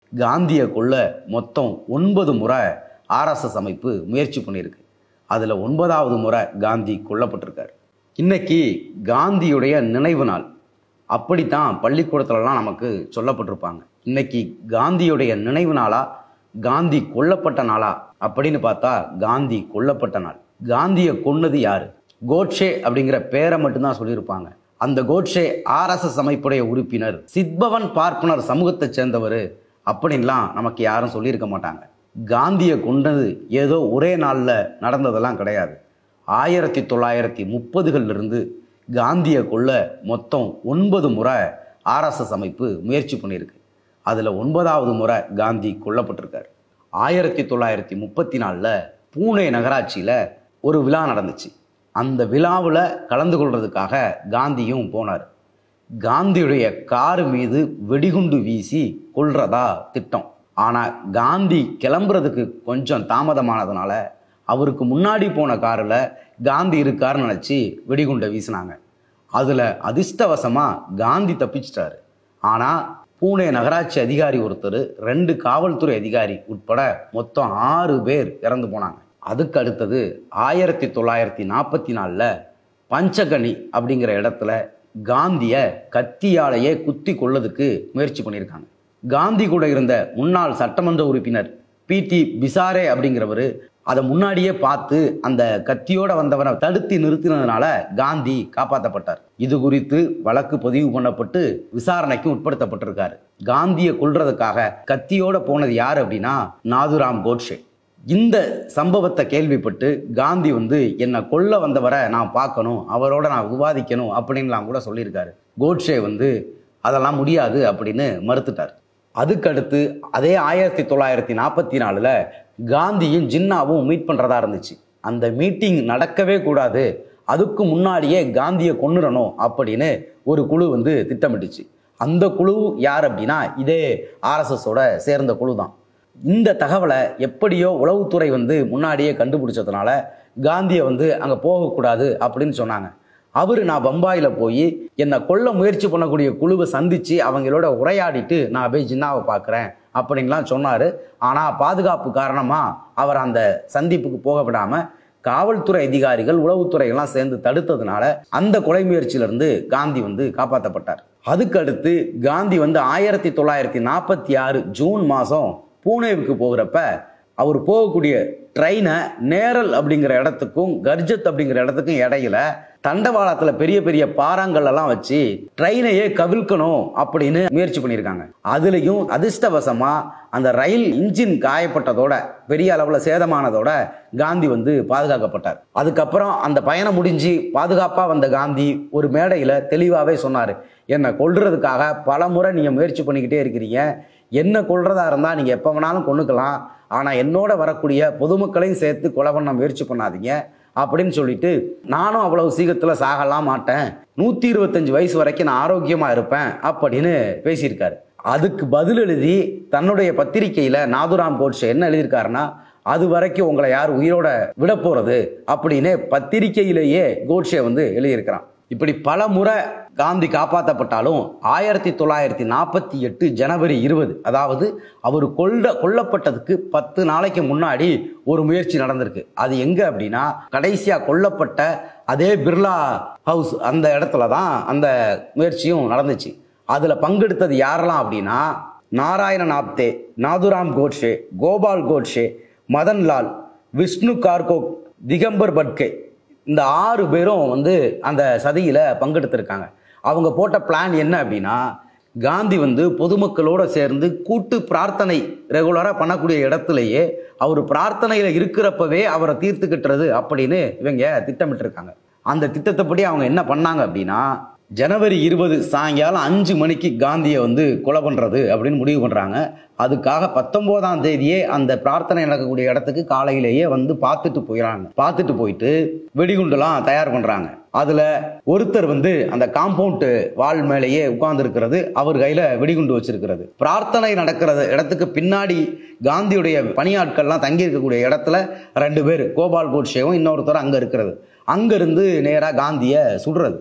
காந்தியை கொல்ல மொத்தம் ஒன்பது முறை ஆர்எஸ்எஸ் அமைப்பு முயற்சி பண்ணியிருக்கு அதில் ஒன்பதாவது முறை காந்தி கொல்லப்பட்டிருக்கார் இன்னைக்கு காந்தியுடைய நினைவு நாள் அப்படித்தான் பள்ளிக்கூடத்துலலாம் நமக்கு சொல்லப்பட்டிருப்பாங்க இன்னைக்கு காந்தியுடைய நினைவு நாளா காந்தி கொல்லப்பட்ட நாளா அப்படின்னு பார்த்தா காந்தி கொல்லப்பட்ட நாள் காந்தியை கொன்னது யாரு கோட்ஷே அப்படிங்கிற பேரை மட்டும்தான் சொல்லியிருப்பாங்க அந்த கோட்ஷே ஆர்எஸ்எஸ் அமைப்புடைய உறுப்பினர் சித்பவன் பார்ப்பனர் சமூகத்தை சேர்ந்தவர் அப்படின்லாம் நமக்கு யாரும் சொல்லியிருக்க மாட்டாங்க காந்தியை கொண்டது ஏதோ ஒரே நாளில் நடந்ததெல்லாம் கிடையாது ஆயிரத்தி தொள்ளாயிரத்தி முப்பதுகள்ல இருந்து காந்தியை கொல்ல மொத்தம் ஒன்பது முறை ஆர்எஸ்எஸ் அமைப்பு முயற்சி பண்ணியிருக்கு அதில் ஒன்பதாவது முறை காந்தி கொல்லப்பட்டிருக்கார் ஆயிரத்தி தொள்ளாயிரத்தி முப்பத்தி நாலில் பூனே நகராட்சியில் ஒரு விழா நடந்துச்சு அந்த விழாவில் கலந்து கொள்றதுக்காக காந்தியும் போனார் காந்தியுடைய கார் மீது வெடிகுண்டு வீசி கொல்றதா திட்டம் ஆனால் காந்தி கிளம்புறதுக்கு கொஞ்சம் தாமதமானதுனால அவருக்கு முன்னாடி போன காரில் காந்தி இருக்காருன்னு நினச்சி வெடிகுண்டை வீசினாங்க அதில் அதிர்ஷ்டவசமாக காந்தி தப்பிச்சிட்டாரு ஆனால் பூனே நகராட்சி அதிகாரி ஒருத்தர் ரெண்டு காவல்துறை அதிகாரி உட்பட மொத்தம் ஆறு பேர் இறந்து போனாங்க அதுக்கு அடுத்தது ஆயிரத்தி தொள்ளாயிரத்தி நாற்பத்தி நாலில் பஞ்சகனி அப்படிங்கிற இடத்துல காந்தியை கத்தியாலேயே குத்தி கொள்ளதுக்கு முயற்சி பண்ணியிருக்காங்க காந்தி கூட இருந்த முன்னாள் சட்டமன்ற உறுப்பினர் பிடி பிசாரே அப்படிங்கிறவர் அதை முன்னாடியே பார்த்து அந்த கத்தியோட வந்தவனை தடுத்து நிறுத்தினதுனால காந்தி காப்பாற்றப்பட்டார் இது குறித்து வழக்கு பதிவு பண்ணப்பட்டு விசாரணைக்கு உட்படுத்தப்பட்டிருக்காரு காந்தியை கொல்றதுக்காக கத்தியோட போனது யார் அப்படின்னா நாதுராம் கோட்ஷே இந்த சம்பவத்தை கேள்விப்பட்டு காந்தி வந்து என்னை கொல்ல வந்தவரை நான் பார்க்கணும் அவரோட நான் விவாதிக்கணும் அப்படின்லாம் கூட சொல்லியிருக்காரு கோட்ஷே வந்து அதெல்லாம் முடியாது அப்படின்னு மறுத்துட்டார் அதுக்கடுத்து அதே ஆயிரத்தி தொள்ளாயிரத்தி நாற்பத்தி நாலில் காந்தியும் ஜின்னாவும் மீட் பண்ணுறதா இருந்துச்சு அந்த மீட்டிங் நடக்கவே கூடாது அதுக்கு முன்னாடியே காந்தியை கொன்னுறணும் அப்படின்னு ஒரு குழு வந்து திட்டமிட்டுச்சு அந்த குழு யார் அப்படின்னா இதே ஆர்எஸ்எஸோட சேர்ந்த குழு தான் இந்த தகவலை எப்படியோ உளவுத்துறை வந்து முன்னாடியே கண்டுபிடிச்சதுனால காந்தியை வந்து அங்கே போகக்கூடாது அப்படின்னு சொன்னாங்க அவர் நான் பம்பாயில் போய் என்னை கொல்ல முயற்சி பண்ணக்கூடிய குழுவை சந்தித்து அவங்களோட உரையாடிட்டு நான் போய் ஜின்னாவை பார்க்குறேன் அப்படின்லாம் சொன்னார் ஆனால் பாதுகாப்பு காரணமாக அவர் அந்த சந்திப்புக்கு போக விடாமல் காவல்துறை அதிகாரிகள் உளவுத்துறை எல்லாம் சேர்ந்து தடுத்ததுனால அந்த கொலை முயற்சியிலிருந்து காந்தி வந்து காப்பாற்றப்பட்டார் அதுக்கடுத்து காந்தி வந்து ஆயிரத்தி தொள்ளாயிரத்தி நாற்பத்தி ஆறு ஜூன் மாதம் பூனேவுக்கு போகிறப்ப அவர் போகக்கூடிய ட்ரெயினை நேரல் அப்படிங்கிற இடத்துக்கும் கர்ஜத் அப்படிங்கிற இடத்துக்கும் இடையில தண்டவாளத்தில் பெரிய பெரிய பாறாங்கள் எல்லாம் வச்சு ட்ரெயினையே கவிழ்க்கணும் அப்படின்னு முயற்சி பண்ணியிருக்காங்க அதுலேயும் அதிர்ஷ்டவசமா அந்த ரயில் இன்ஜின் காயப்பட்டதோட பெரிய அளவில் சேதமானதோட காந்தி வந்து பாதுகாக்கப்பட்டார் அதுக்கப்புறம் அந்த பயணம் முடிஞ்சு பாதுகாப்பாக வந்த காந்தி ஒரு மேடையில் தெளிவாகவே சொன்னார் என்னை கொல்றதுக்காக பல முறை நீங்கள் முயற்சி பண்ணிக்கிட்டே இருக்கிறீங்க என்ன கொள்றதா இருந்தால் நீங்கள் எப்போ வேணாலும் கொண்டுக்கலாம் ஆனால் என்னோட வரக்கூடிய பொதுமக்களையும் சேர்த்து கொலை பண்ண முயற்சி பண்ணாதீங்க அப்படின்னு சொல்லிட்டு நானும் அவ்வளவு சீக்கிரத்தில் சாகலாம் மாட்டேன் நூற்றி இருபத்தஞ்சு வயசு வரைக்கும் நான் ஆரோக்கியமாக இருப்பேன் அப்படின்னு பேசியிருக்காரு அதுக்கு பதில் எழுதி தன்னுடைய பத்திரிக்கையில் நாதுராம் கோட்ஸே என்ன எழுதியிருக்காருன்னா அது வரைக்கும் உங்களை யார் உயிரோட விட போறது அப்படின்னு பத்திரிக்கையிலேயே கோட்ஸே வந்து எழுதியிருக்கிறான் இப்படி பல முறை காந்தி காப்பாற்றப்பட்டாலும் ஆயிரத்தி தொள்ளாயிரத்தி நாற்பத்தி எட்டு ஜனவரி இருபது அதாவது அவர் கொல்ல கொல்லப்பட்டதுக்கு பத்து நாளைக்கு முன்னாடி ஒரு முயற்சி நடந்திருக்கு அது எங்க அப்படின்னா கடைசியா கொல்லப்பட்ட அதே பிர்லா ஹவுஸ் அந்த இடத்துல தான் அந்த முயற்சியும் நடந்துச்சு அதுல பங்கெடுத்தது யாரெல்லாம் அப்படின்னா நாராயணன் ஆப்தே நாதுராம் கோட்ஷே கோபால் கோட்ஷே மதன்லால் விஷ்ணு கார்கோக் திகம்பர் பட்கே இந்த ஆறு பேரும் வந்து அந்த சதியில் பங்கெடுத்திருக்காங்க அவங்க போட்ட பிளான் என்ன அப்படின்னா காந்தி வந்து பொதுமக்களோட சேர்ந்து கூட்டு பிரார்த்தனை ரெகுலராக பண்ணக்கூடிய இடத்துலையே அவர் பிரார்த்தனையில் இருக்கிறப்பவே அவரை தீர்த்துக்கிட்டுறது அப்படின்னு இவங்க திட்டமிட்டிருக்காங்க அந்த திட்டத்தைப்படி அவங்க என்ன பண்ணாங்க அப்படின்னா ஜனவரி இருபது சாயங்காலம் அஞ்சு மணிக்கு காந்தியை வந்து கொலை பண்ணுறது அப்படின்னு முடிவு பண்ணுறாங்க அதுக்காக பத்தொம்போதாம் தேதியே அந்த பிரார்த்தனை நடக்கக்கூடிய இடத்துக்கு காலையிலேயே வந்து பார்த்துட்டு போயிடறாங்க பார்த்துட்டு போயிட்டு வெடிகுண்டுலாம் தயார் பண்ணுறாங்க அதில் ஒருத்தர் வந்து அந்த காம்பவுண்டு வால் மேலேயே உட்கார்ந்துருக்கிறது அவர் கையில் வெடிகுண்டு வச்சிருக்கிறது பிரார்த்தனை நடக்கிறது இடத்துக்கு பின்னாடி காந்தியுடைய பணியாட்கள்லாம் தங்கி இருக்கக்கூடிய இடத்துல ரெண்டு பேர் கோபால் கோட்ஷேவும் இன்னொருத்தர் அங்கே இருக்கிறது அங்கேருந்து நேராக காந்தியை சுடுறது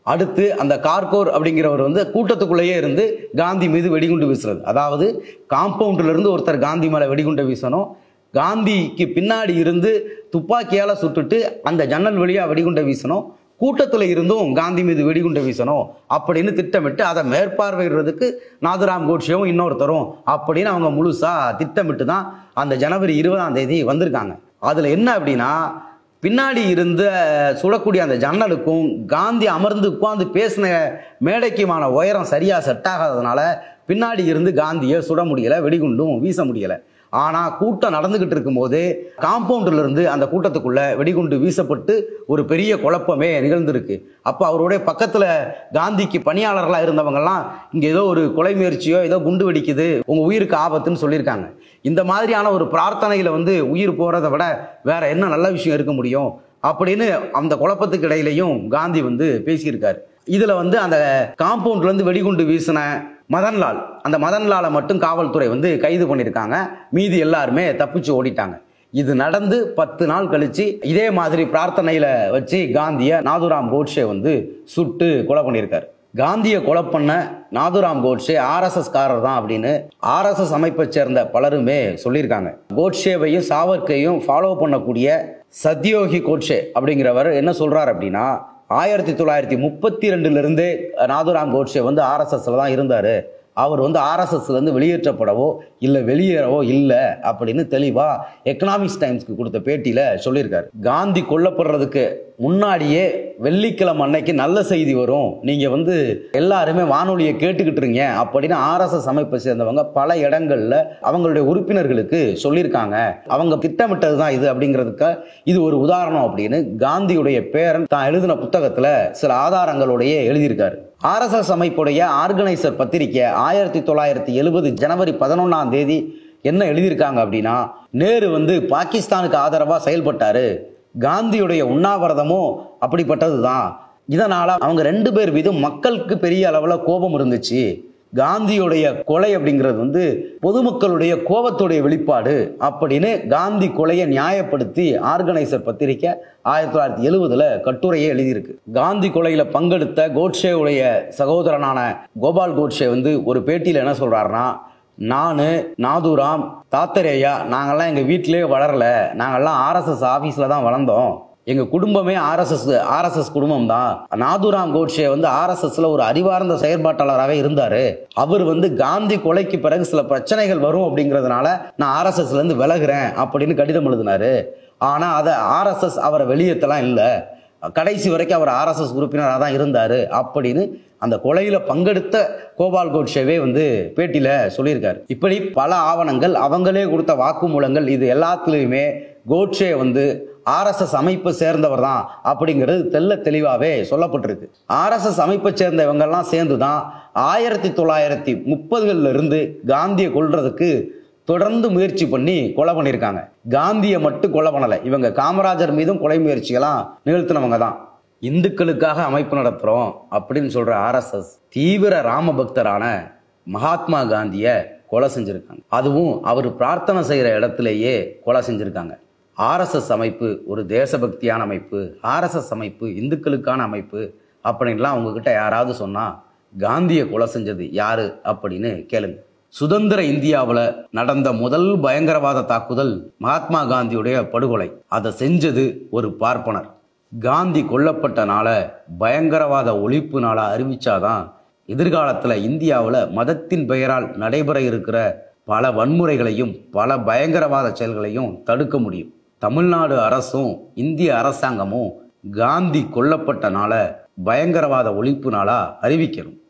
அடுத்து அந்த கார்கோர் அப்படிங்கிறவர் வந்து கூட்டத்துக்குள்ளேயே இருந்து காந்தி மீது வெடிகுண்டு வீசுறது அதாவது காம்பவுண்ட்ல இருந்து ஒருத்தர் காந்தி மேலே வெடிகுண்டை வீசணும் காந்திக்கு பின்னாடி இருந்து துப்பாக்கியால சுட்டுட்டு அந்த ஜன்னல் வழியா வெடிகுண்டை வீசணும் கூட்டத்தில் இருந்தும் காந்தி மீது வெடிகுண்டை வீசணும் அப்படின்னு திட்டமிட்டு அதை மேற்பார்வையிடுறதுக்கு நாதுராம் கோட்சேவும் இன்னொருத்தரும் அப்படின்னு அவங்க முழுசா திட்டமிட்டு தான் அந்த ஜனவரி இருபதாம் தேதி வந்திருக்காங்க அதில் என்ன அப்படின்னா பின்னாடி இருந்த சுடக்கூடிய அந்த ஜன்னலுக்கும் காந்தி அமர்ந்து உட்கார்ந்து பேசின மேடைக்குமான உயரம் சரியாக செட் ஆகாததுனால பின்னாடி இருந்து காந்தியை சுட முடியலை வெடிகுண்டும் வீச முடியலை ஆனால் கூட்டம் நடந்துகிட்டு இருக்கும்போது காம்பவுண்டில் இருந்து அந்த கூட்டத்துக்குள்ள வெடிகுண்டு வீசப்பட்டு ஒரு பெரிய குழப்பமே நிகழ்ந்திருக்கு அப்போ அவருடைய பக்கத்தில் காந்திக்கு பணியாளர்களாக இருந்தவங்கெல்லாம் இங்கே ஏதோ ஒரு கொலை முயற்சியோ ஏதோ குண்டு வெடிக்குது உங்கள் உயிருக்கு ஆபத்துன்னு சொல்லியிருக்காங்க இந்த மாதிரியான ஒரு பிரார்த்தனையில் வந்து உயிர் போகிறத விட வேற என்ன நல்ல விஷயம் இருக்க முடியும் அப்படின்னு அந்த குழப்பத்துக்கு இடையிலையும் காந்தி வந்து பேசியிருக்காரு இதில் வந்து அந்த காம்பவுண்ட்லேருந்து வெடிகுண்டு வீசின மதன்லால் அந்த மதன்லாலை மட்டும் காவல்துறை வந்து கைது பண்ணியிருக்காங்க மீதி எல்லாருமே தப்பிச்சு ஓடிட்டாங்க இது நடந்து பத்து நாள் கழிச்சு இதே மாதிரி பிரார்த்தனையில வச்சு காந்திய நாதுராம் கோட்சே வந்து சுட்டு கொலை பண்ணியிருக்காரு காந்தியை கொலை பண்ண நாதுராம் கோட்சே ஆர்எஸ்எஸ் காரர் தான் அப்படின்னு ஆர்எஸ்எஸ் அமைப்பை சேர்ந்த பலருமே சொல்லியிருக்காங்க கோட்சேவையும் சாவர்க்கையும் ஃபாலோ பண்ணக்கூடிய சத்யோகி கோட்சே அப்படிங்கிறவர் என்ன சொல்றாரு அப்படின்னா ஆயிரத்தி தொள்ளாயிரத்தி முப்பத்தி ரெண்டுல இருந்தே நாதுராம் கோட்சே வந்து ஆர்எஸ்எஸ்ல தான் இருந்தாரு அவர் வந்து ஆர்எஸ்எஸ்ல இருந்து வெளியேற்றப்படவோ இல்லை வெளியேறவோ இல்லை அப்படின்னு தெளிவா எக்கனாமிக்ஸ் டைம்ஸ்க்கு கொடுத்த பேட்டியில சொல்லியிருக்காரு காந்தி கொல்லப்படுறதுக்கு முன்னாடியே வெள்ளிக்கிழமை அன்னைக்கு நல்ல செய்தி வரும் நீங்க வந்து எல்லாருமே வானொலியை கேட்டுக்கிட்டு இருங்க அப்படின்னு ஆர்எஸ்எஸ் அமைப்பை சேர்ந்தவங்க பல இடங்கள்ல அவங்களுடைய உறுப்பினர்களுக்கு சொல்லியிருக்காங்க அவங்க திட்டமிட்டது தான் இது அப்படிங்கிறதுக்கு இது ஒரு உதாரணம் அப்படின்னு காந்தியுடைய பேரன் தான் எழுதின புத்தகத்துல சில ஆதாரங்களோடையே எழுதியிருக்காரு ஆர்எஸ்எஸ் அமைப்புடைய ஆர்கனைசர் பத்திரிக்கை ஆயிரத்தி தொள்ளாயிரத்தி எழுபது ஜனவரி பதினொன்னாம் தேதி என்ன எழுதியிருக்காங்க அப்படின்னா நேரு வந்து பாகிஸ்தானுக்கு ஆதரவா செயல்பட்டாரு காந்தியுடைய உண்ணாவிரதமும் அப்படிப்பட்டது தான் இதனால அவங்க ரெண்டு பேர் மீதும் மக்களுக்கு பெரிய அளவில் கோபம் இருந்துச்சு காந்தியுடைய கொலை அப்படிங்கிறது வந்து பொதுமக்களுடைய கோபத்துடைய வெளிப்பாடு அப்படின்னு காந்தி கொலையை நியாயப்படுத்தி ஆர்கனைசர் பத்திரிக்கை ஆயிரத்தி தொள்ளாயிரத்தி எழுவதுல கட்டுரையே எழுதியிருக்கு காந்தி கொலையில பங்கெடுத்த கோட்சேவுடைய சகோதரனான கோபால் கோட்சே வந்து ஒரு பேட்டியில் என்ன சொல்றாருன்னா நான் நாதுராம் தாத்தரேயா நாங்கெல்லாம் எங்கள் வீட்டிலே வளரல நாங்கெல்லாம் ஆர்எஸ்எஸ் ஆஃபீஸில் தான் வளர்ந்தோம் எங்கள் குடும்பமே ஆர்எஸ்எஸ் ஆர்எஸ்எஸ் குடும்பம் தான் நாதுராம் கோட்சே வந்து ஆர்எஸ்எஸ்ல ஒரு அறிவார்ந்த செயற்பாட்டாளராக இருந்தார் அவர் வந்து காந்தி கொலைக்கு பிறகு சில பிரச்சனைகள் வரும் அப்படிங்கிறதுனால நான் ஆர்எஸ்எஸ்ல இருந்து விலகுறேன் அப்படின்னு கடிதம் எழுதினாரு ஆனால் அதை ஆர்எஸ்எஸ் அவரை வெளியேற்றலாம் இல்லை கடைசி வரைக்கும் அவர் ஆர்எஸ்எஸ் உறுப்பினராக தான் இருந்தார் அப்படின்னு அந்த கொலையில் பங்கெடுத்த கோபால் கோட்சேவே வந்து பேட்டியில் சொல்லியிருக்காரு இப்படி பல ஆவணங்கள் அவங்களே கொடுத்த வாக்குமூலங்கள் இது எல்லாத்துலேயுமே கோட்சே வந்து ஆர்எஸ்எஸ் அமைப்பை சேர்ந்தவர் தான் அப்படிங்கிறது தெல்ல தெளிவாகவே சொல்லப்பட்டிருக்கு ஆர்எஸ்எஸ் அமைப்பை சேர்ந்த இவங்கெல்லாம் சேர்ந்து தான் ஆயிரத்தி தொள்ளாயிரத்தி முப்பதுகளில் இருந்து காந்தியை கொல்றதுக்கு தொடர்ந்து முயற்சி பண்ணி கொலை பண்ணியிருக்காங்க காந்தியை மட்டும் கொலை பண்ணலை இவங்க காமராஜர் மீதும் கொலை முயற்சிகளாம் நிகழ்த்தினவங்க தான் இந்துக்களுக்காக அமைப்பு நடத்துகிறோம் அப்படின்னு சொல்கிற ஆர்எஸ்எஸ் தீவிர ராம பக்தரான மகாத்மா காந்தியை கொலை செஞ்சுருக்காங்க அதுவும் அவர் பிரார்த்தனை செய்கிற இடத்துலையே கொலை செஞ்சுருக்காங்க ஆர்எஸ்எஸ் அமைப்பு ஒரு தேசபக்தியான அமைப்பு ஆர்எஸ்எஸ் அமைப்பு இந்துக்களுக்கான அமைப்பு அப்படின்லாம் உங்ககிட்ட யாராவது சொன்னால் காந்தியை கொலை செஞ்சது யாரு அப்படின்னு கேளுங்க சுதந்திர இந்தியாவில் நடந்த முதல் பயங்கரவாத தாக்குதல் மகாத்மா காந்தியுடைய படுகொலை அதை செஞ்சது ஒரு பார்ப்பனர் காந்தி கொல்லப்பட்ட நாளை பயங்கரவாத ஒழிப்பு நாளாக அறிவிச்சாதான் எதிர்காலத்தில் இந்தியாவில் மதத்தின் பெயரால் நடைபெற இருக்கிற பல வன்முறைகளையும் பல பயங்கரவாத செயல்களையும் தடுக்க முடியும் தமிழ்நாடு அரசும் இந்திய அரசாங்கமும் காந்தி கொல்லப்பட்ட நாளை பயங்கரவாத ஒழிப்பு நாளாக அறிவிக்கணும்